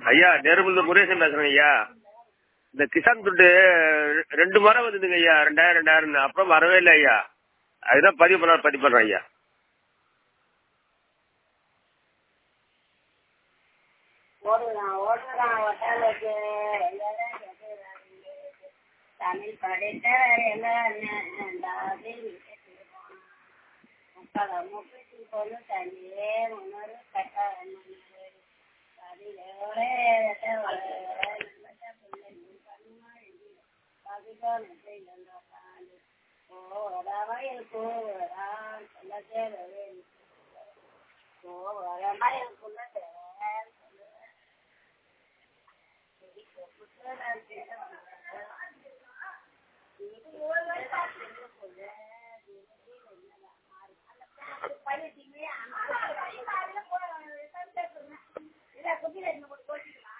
ஐயா நேருமுல்ல முருகேசன் பேசுறேன் ஐயா இந்த கிசான் துட்டு ரெண்டு முறை வந்ததுங்க ஐயா ரெண்டாயிரம் ரெண்டாயிரம் அப்புறம் வரவே இல்லை ஐயா அதுதான் பதிவு பண்ண பதிவு பண்றேன் ஐயா ஓடுறான் ஓடுறான் ஒட்டாளுக்கு எல்லாரும் கேட்கிறாங்க தமிழ் படித்தவர் எல்லாரும் முப்பது முப்பத்தி பொண்ணு தண்ணியே முன்னூறு கட்ட கோவராமையில் கோவரான் சொல்ல தேவை கோவராமையில் சொல்ல தேவை இல்ல குட்டி